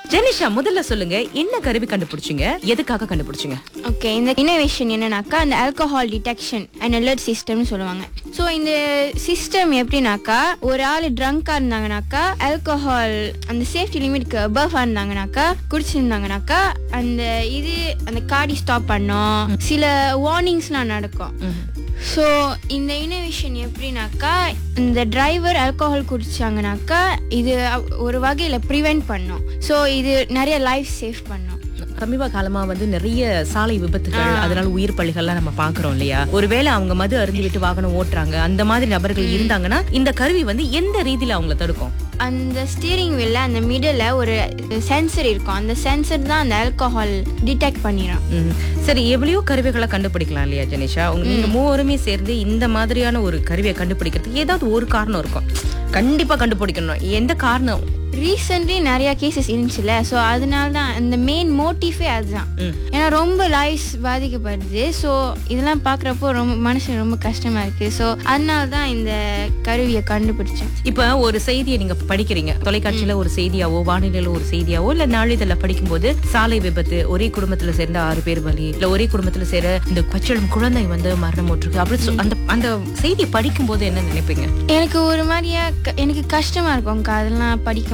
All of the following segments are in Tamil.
ஜெனிஷா முதல்ல சொல்லுங்க என்ன கருவி கண்டுபிடிச்சீங்க எதுக்காக கண்டுபிடிச்சீங்க ஓகே இந்த இனோவேஷன் என்னன்னாக்கா அந்த ஆல்கஹால் டிடெக்ஷன் அண்ட் அலர்ட் சிஸ்டம்னு சொல்லுவாங்க ஸோ இந்த சிஸ்டம் எப்படின்னாக்கா ஒரு ஆள் ட்ரங்காக இருந்தாங்கனாக்கா ஆல்கஹால் அந்த சேஃப்டி லிமிட்க்கு அபவ் இருந்தாங்கனாக்கா குடிச்சிருந்தாங்கனாக்கா அந்த இது அந்த காடி ஸ்டாப் பண்ணோம் சில வார்னிங்ஸ்லாம் நடக்கும் ஸோ இந்த இனோவேஷன் எப்படின்னாக்கா இந்த டிரைவர் ஆல்கஹால் குடிச்சாங்கனாக்கா இது அ- ஒரு வகையில் ப்ரிவென்ட் பண்ணும் ஸோ இது நிறைய லைஃப் சேவ் பண்ணும் சமீப காலமா வந்து நிறைய சாலை விபத்துகள் அதனால உயிர் பலிகள்லாம் நம்ம பாக்குறோம் இல்லையா ஒருவேளை அவங்க மது அருந்தி விட்டு வாகனம் ஓட்டுறாங்க அந்த மாதிரி நபர்கள் இருந்தாங்கன்னா இந்த கருவி வந்து எந்த ரீதியில அவங்கள தடுக்கும் அந்த ஸ்டீரிங் வீல்ல அந்த மிடில் ஒரு சென்சர் இருக்கும் அந்த சென்சர் தான் அந்த ஆல்கஹால் டிடெக்ட் பண்ணிடும் ம். சரி எவ்வளவோ கருவிகளை கண்டுபிடிக்கலாம் இல்லையா ஜெனிஷா உங்க நீங்க மூவருமே சேர்ந்து இந்த மாதிரியான ஒரு கருவியை கண்டுபிடிக்கிறதுக்கு ஏதாவது ஒரு காரணம் இருக்கும் கண்டிப்பா கண்டுபிடிக்கணும் எந்த காரணம் ரீசெண்ட்லி நிறைய கேசஸ் இருந்துச்சுல ஸோ அதனால தான் அந்த மெயின் மோட்டிஃபே அதுதான் ம். ஏன்னா ரொம்ப லைஃப் பாதிக்கப்படுது ஸோ இதெல்லாம் பார்க்குறப்போ ரொம்ப மனசு ரொம்ப கஷ்டமா இருக்கு ஸோ அதனால தான் இந்த கருவியை கண்டுபிடிச்சேன் இப்ப ஒரு செய்தியை நீங்க படிக்கிறீங்க தொலைக்காட்சியில ஒரு செய்தியாவோ வானிலையில ஒரு செய்தியாவோ இல்ல நாளிதழ படிக்கும்போது சாலை விபத்து ஒரே குடும்பத்துல சேர்ந்த ஆறு பேர் பலி இல்ல ஒரே குடும்பத்துல சேர இந்த பச்சிளம் குழந்தை வந்து மரணம் போட்டிருக்கு அப்படி சொ- அந்த அந்த செய்தியை படிக்கும்போது என்ன நினைப்பீங்க எனக்கு ஒரு மாதிரியா க- எனக்கு கஷ்டமா இருக்கும்க்கா அதெல்லாம் படிக்கும்போது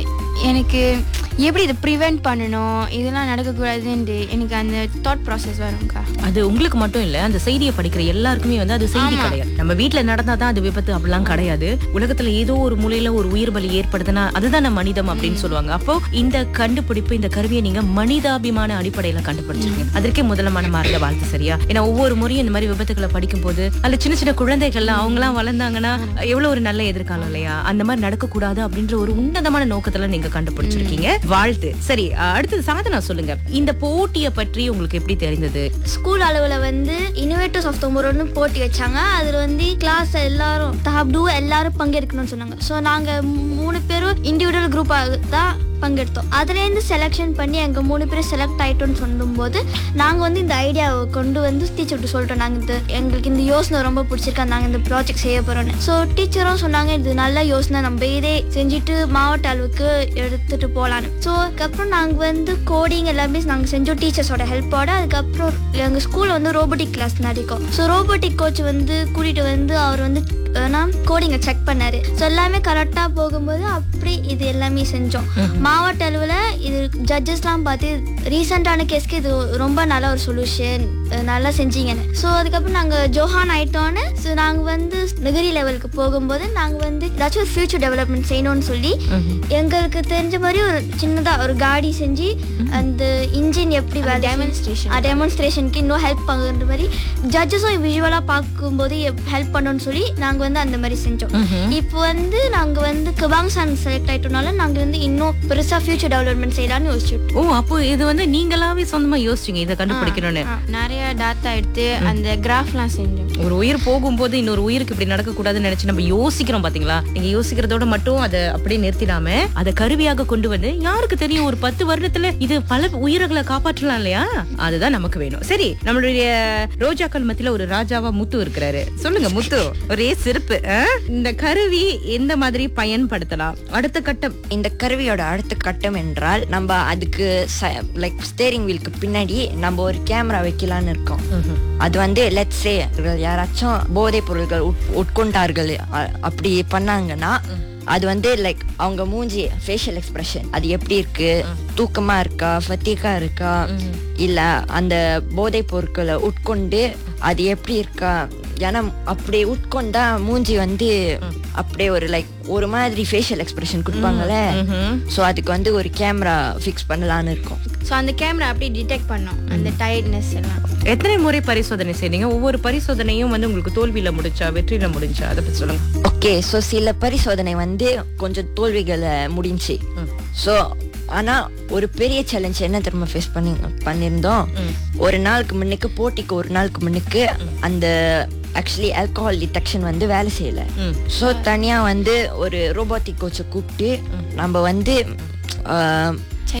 எனக்கு எப்படி இதை ப்ரிவென்ட் பண்ணணும் இதெல்லாம் நடக்கக்கூடாதுன்ட்டு எனக்கு அந்த தாட் ப்ராசஸ் வரும்க்கா அது உங்களுக்கு மட்டும் இல்ல அந்த செய்தியை படிக்கிற எல்லாருக்குமே வந்து அது செய்தி கிடையாது நம்ம வீட்ல நடந்தாதான் அது விபத்து அப்படிலாம் கிடையாது உலகத்துல ஏதோ ஒரு மூலையில ஒரு உயிர் பலி ஏற்படுதுன்னா அதுதானே மனிதம் அப்படின்னு சொல்லுவாங்க அப்போ இந்த கண்டுபிடிப்பு இந்த கருவியை நீங்க மனிதாபிமான அடிப்படையில கண்டுபிடிச்சிருக்கீங்க அதற்கே முதல்ல மனமார்ந்த வாழ்த்து சரியா ஏன்னா ஒவ்வொரு முறையும் இந்த மாதிரி விபத்துகளை படிக்கும் போது அதுல சின்ன சின்ன குழந்தைகள்லாம் அவங்க எல்லாம் வளர்ந்தாங்கன்னா எவ்வளவு ஒரு நல்ல எதிர்காலம் இல்லையா அந்த மாதிரி நடக்க கூடாது அப்படின்ற ஒரு உன்னதமான நோக்கத்துல நீங்க கண்டுபிடிச்சிருக்கீங்க வாழ்த்து சரி அஹ், அடுத்தது சாதனா சொல்லுங்க இந்த போட்டியை பற்றி உங்களுக்கு எப்படி தெரிந்தது ஸ்கூல் அளவில் வந்து இன்னோவேட்டர்ஸ் ஆஃப் தொம்பரோன்னு போட்டி வச்சாங்க அதில் வந்து கிளாஸ் எல்லாரும் தஹப்டு எல்லாரும் பங்கெடுக்கணும்னு சொன்னாங்க ஸோ நாங்கள் மூணு பேரும் இண்டிவிஜுவல் குரூப்பாக தான் பங்கெடுத்தோம் அதுலேருந்து செலெக்ஷன் பண்ணி எங்கள் மூணு பேரும் செலக்ட் ஆகிட்டோம்னு சொல்லும்போது நாங்கள் வந்து இந்த ஐடியாவை கொண்டு வந்து டீச்சர்கிட்ட சொல்லிட்டோம் நாங்கள் இந்த எங்களுக்கு இந்த யோசனை ரொம்ப பிடிச்சிருக்கா நாங்கள் இந்த ப்ராஜெக்ட் செய்ய போகிறோன்னு ஸோ டீச்சரும் சொன்னாங்க இது நல்ல யோசனை நம்ம இதே செஞ்சுட்டு மாவட்ட அளவுக்கு எடுத்துகிட்டு போகலான்னு ஸோ அதுக்கப்புறம் நாங்கள் வந்து கோடிங் எல்லாமே நாங்கள் செஞ்சோம் டீச்சர்ஸோட ஹெல்ப்போட அதுக்கப்புறம் எங்கள் ஸ்கூலில் வந்து ரோபோட்டிக் கிளாஸ் நடக்கும் ஸோ ரோபோட்டிக் கோச் வந்து கூட்டிகிட்டு வந்து அவர் வந்து கோடிங்கை செக் பண்ணாரு ஸோ எல்லாமே கரெக்டாக போகும்போது அப்படி இது எல்லாமே செஞ்சோம் மாவட்ட அளவில் இது ஜட்ஜஸ்லாம் பார்த்து ரீசெண்டான கேஸ்க்கு இது ரொம்ப நல்ல ஒரு சொல்யூஷன் நல்லா செஞ்சீங்கன்னு ஸோ அதுக்கப்புறம் நாங்கள் ஜோஹான் ஆயிட்டோன்னு ஸோ நாங்கள் வந்து நகரி லெவலுக்கு போகும்போது நாங்கள் வந்து ஏதாச்சும் ஒரு ஃபியூச்சர் டெவலப்மெண்ட் செய்யணும்னு சொல்லி எங்களுக்கு தெரிஞ்ச மாதிரி ஒரு சின்னதாக ஒரு காடி செஞ்சு அந்த இன்ஜின் எப்படி demonstration. டெமான்ஸ்ட்ரேஷனுக்கு இன்னும் ஹெல்ப் பண்ணுற மாதிரி ஜட்ஜஸும் விஷுவலாக பார்க்கும்போது ஹெல்ப் பண்ணணும்னு சொல்லி நாங்கள் வந்து அந்த மாதிரி செஞ்சோம் இப்போ வந்து நாங்கள் வந்து கிபாங் சாங் செலக்ட் ஆயிட்டோம்னால நாங்கள் வந்து இன்னும் பெருசாக ஃபியூச்சர் டெவலப்மெண்ட் செய்யலாம்னு யோசிச்சுட்டு ஓ அப்போ இது வந்து நீங்களாவே சொந்தமா யோசிச்சீங்க இதை கண்டுபிடிக்கணும்னு நிறைய டாட்டா எடுத்து அந்த கிராஃப்லாம் செஞ்சோம் ஒரு உயிர் போகும்போது இன்னொரு உயிருக்கு இப்படி நடக்க கூடாதுன்னு நினைச்சு நம்ம யோசிக்கிறோம் பாத்தீங்களா நீங்க யோசிக்கிறதோட மட்டும் அதை அப்படியே நிறுத்திடாம அதை கருவியாக கொண்டு வந்து யாருக்கு தெரியும் ஒரு பத்து வருடத்துல இது பல உயிர்களை காப்பாற்றலாம் இல்லையா அதுதான் நமக்கு வேணும் சரி நம்மளுடைய ரோஜாக்கள் மத்தியில ஒரு ராஜாவா முத்து இருக்கிறாரு சொல்லுங்க முத்து ஒரே சிறப்பு ஆ? இந்த கருவி எந்த மாதிரி பயன்படுத்தலாம் அடுத்த கட்டம் இந்த கருவியோட அடுத்த கட்டம் என்றால் நம்ம அதுக்கு லைக் ஸ்டேரிங் வீலுக்கு பின்னாடி நம்ம ஒரு கேமரா வைக்கலாம்னு இருக்கோம் அது வந்து லெட்ஸ் சே யாராச்சும் போதைப் பொருட்கள் உட்- உட்கொண்டார்கள் அ- அப்படி பண்ணாங்கன்னா அது வந்து லைக் அவங்க மூஞ்சி ஃபேஷியல் எக்ஸ்பிரஷன் அது எப்படி இருக்கு தூக்கமா இருக்கா ஃபத்திகா இருக்கா இல்ல அந்த போதைப் பொருட்களை உட்கொண்டு அது எப்படி இருக்கா ஏன்னா அப்படி உட்கொண்டா மூஞ்சி வந்து அப்படியே ஒரு லைக் ஒரு மாதிரி ஃபேஷியல் எக்ஸ்பிரஷன் கொடுப்பாங்கல்ல ஸோ அதுக்கு வந்து ஒரு கேமரா ஃபிக்ஸ் பண்ணலான்னு இருக்கோம் ஸோ அந்த கேமரா அப்படியே டிடெக்ட் பண்ணோம் அந்த டயர்ட்னஸ் எல்லாம் எத்தனை முறை பரிசோதனை செய்றீங்க ஒவ்வொரு பரிசோதனையும் வந்து உங்களுக்கு தோல்வியில முடிஞ்சா வெற்றியில முடிஞ்சா அதை பத்தி சொல்லுங்க ஓகே ஸோ சில பரிசோதனை வந்து கொஞ்சம் தோல்விகளை முடிஞ்சு ஸோ ஆனா ஒரு பெரிய சேலஞ்ச் என்ன திரும்ப ஃபேஸ் பண்ணி பண்ணியிருந்தோம் ஒரு நாளுக்கு முன்னுக்கு போட்டிக்கு ஒரு நாளுக்கு முன்னுக்கு அந்த ஆக்சுவலி ஆல்கஹால் டிடெக்ஷன் வந்து வேலை செய்யல ஸோ தனியா வந்து ஒரு ரோபோட்டிக் கோச்சை கூப்பிட்டு நம்ம வந்து ஆஹ்,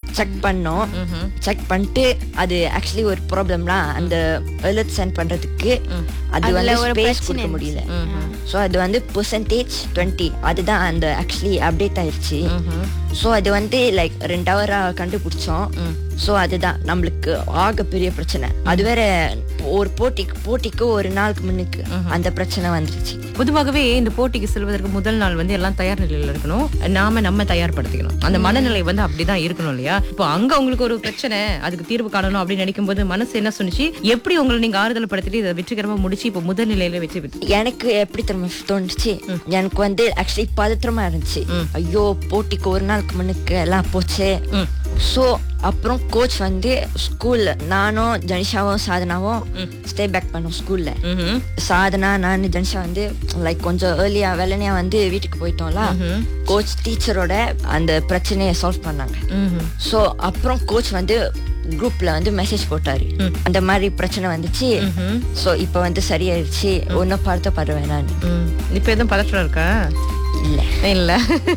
செக் பண்ணோம் செக் பண்ணிட்டு அது ஆக்சுவலி ஒரு ப்ராப்ளம்லாம் அந்த அலர்ட் சென்ட் பண்றதுக்கு அது அதுல வந்து ஒரு ஸ்பேஸ் பிரச்சனை கொடுக்க முடியல இருந்துச்சு. ஸோ அது வந்து பெர்சன்டேஜ் டுவெண்ட்டி அதுதான் அந்த ஆக்சுவலி அப்டேட் ஆயிடுச்சு ஸோ அது வந்து லைக் ரெண்டு ஹவரா கண்டுபிடிச்சோம் ஸோ அதுதான் நம்மளுக்கு ஆக பெரிய பிரச்சனை அது வேற ஒரு போட்டிக்கு போட்டிக்கு ஒரு நாளுக்கு முன்னுக்கு அந்த பிரச்சனை வந்துருச்சு பொதுவாகவே இந்த போட்டிக்கு செல்வதற்கு முதல் நாள் வந்து எல்லாம் தயார் நிலையில இருக்கணும் நாம நம்ம தயார்படுத்திக்கணும் அந்த மனநிலை வந்து அப்படிதான் இருக்கணும் இல்லையா இப்போ அங்க உங்களுக்கு ஒரு பிரச்சனை அதுக்கு தீர்வு காணணும் அப்படின்னு நினைக்கும் போது மனசு என்ன சொன்னுச்சு எப்படி உங்களை நீங்க ஆறுதல் படுத்திட்டு இதை வெற்றிகரமா முடிச்சு இப்போ முதல் நிலையில வச்சு விட்டு எனக்கு எப்படி திரும்ப தோணுச்சு எனக்கு வந்து ஆக்சுவலி பதற்றமா இருந்துச்சு ஐயோ போட்டிக்கு ஒரு நாளுக்கு முன்னுக்கு எல்லாம் போச்சு ம். ஸோ அப்புறம் கோச் வந்து ஸ்கூல்ல நானும் ஜனிஷாவும் சாதனாவும் ஸ்டே பேக் பண்ணோம் ஸ்கூல்ல ம்ஹும். சாதனா நான் ஜனிஷா வந்து லைக் கொஞ்சம் ஏர்லியா வெள்ளனையா வந்து வீட்டுக்கு போயிட்டோம்ல கோச் டீச்சரோட அந்த பிரச்சனையை சால்வ் பண்ணாங்க ம்ஹும். ஸோ அப்புறம் கோச் வந்து குரூப்ல வந்து மெசேஜ் போட்டாரு அந்த மாதிரி பிரச்சனை வந்துச்சு ம்ஹும். ஸோ இப்போ வந்து சரியாயிருச்சு ஒன்னும் பார்த்த படுவேன் நான் ம். இப்ப எதுவும் பதற்றம் இருக்கா இல்ல இல்ல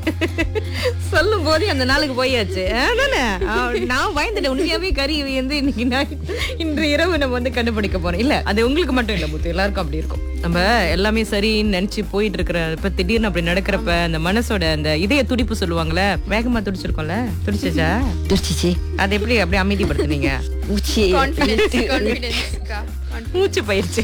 சொல்லும் போதே அந்த நாளுக்கு போயாச்சு அதானே? ஆ, நான் பயந்துட்டேன் உண்மையாவே கறி வந்து இன்னைக்கு night- இன்று இரவு நம்ம வந்து கண்டுபிடிக்க போறோம் இல்ல அது உங்களுக்கு மட்டும் இல்ல முத்து எல்லாருக்கும் அப்படி இருக்கும் நம்ம எல்லாமே சரின்னு நினைச்சு போயிட்டு இருக்கிற இப்ப திடீர்னு அப்படி நடக்கிறப்ப அந்த மனசோட அந்த இதய துடிப்பு சொல்லுவாங்கல்ல வேகமா துடிச்சிருக்கோம்ல துடிச்சிச்சா துடிச்சிச்சு அது எப்படி அப்படியே அமைதிப்படுத்துனீங்க மூச்சு கான்ஃபிடன்ஸ்க்கா மூச்சு பயிற்சி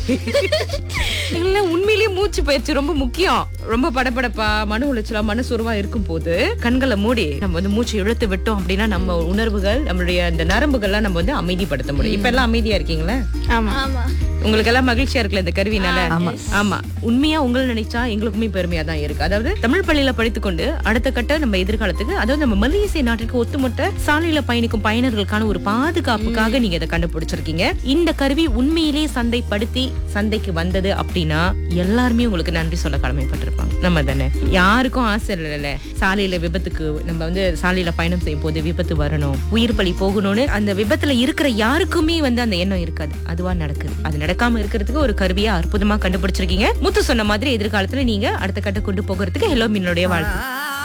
இல்ல உண்மையிலேயே மூச்சு பயிற்சி ரொம்ப முக்கியம் ரொம்ப படபடப்பா மன உளைச்சலா மனசுருவா இருக்கும் போது கண்களை மூடி நம்ம வந்து மூச்சு இழுத்து விட்டோம் அப்படின்னா நம்ம உணர்வுகள் நம்மளுடைய அந்த நரம்புகள்லாம் நம்ம வந்து அமைதிப்படுத்த முடியும் இப்ப எல்லாம் அமைதியா இருக்கீங்களா ஆமா ஆமா உங்களுக்கு எல்லாம் மகிழ்ச்சியா இருக்குல்ல இந்த கருவினால ஆமா உண்மையா உங்களை நினைச்சா எங்களுக்குமே பெருமையா தான் இருக்கு அதாவது தமிழ் பள்ளியில படித்துக்கொண்டு அடுத்த கட்ட நம்ம எதிர்காலத்துக்கு அதாவது நம்ம மலேசிய நாட்டிற்கு ஒத்துமொத்த சாலையில பயணிக்கும் பயணர்களுக்கான ஒரு பாதுகாப்புக்காக நீங்க இதை கண்டுபிடிச்சிருக்கீங்க இந்த கருவி உண்மையிலேயே சந்தைப்படுத்தி சந்தைக்கு வந்தது அப்படின்னா எல்லாருமே உங்களுக்கு நன்றி சொல்ல கடமைப்பட்டிருப்பாங்க நம்ம தானே யாருக்கும் ஆசை இல்லைல்ல சாலையில விபத்துக்கு நம்ம வந்து சாலையில பயணம் செய்யும் போது விபத்து வரணும் உயிர் பலி போகணும்னு அந்த விபத்துல இருக்கிற யாருக்குமே வந்து அந்த எண்ணம் இருக்காது அதுவா நடக்குது அது நடக்காம இருக்கிறதுக்கு ஒரு கருவியா அற்புதமா கண்டுபிடிச்சிருக்கீங்க முத்து சொன்ன மாதிரி எதிர்காலத்துல நீங்க அடுத்த கட்ட கொண்டு போகிறதுக்கு ஹெலோ மீனுடைய வாழ்த்து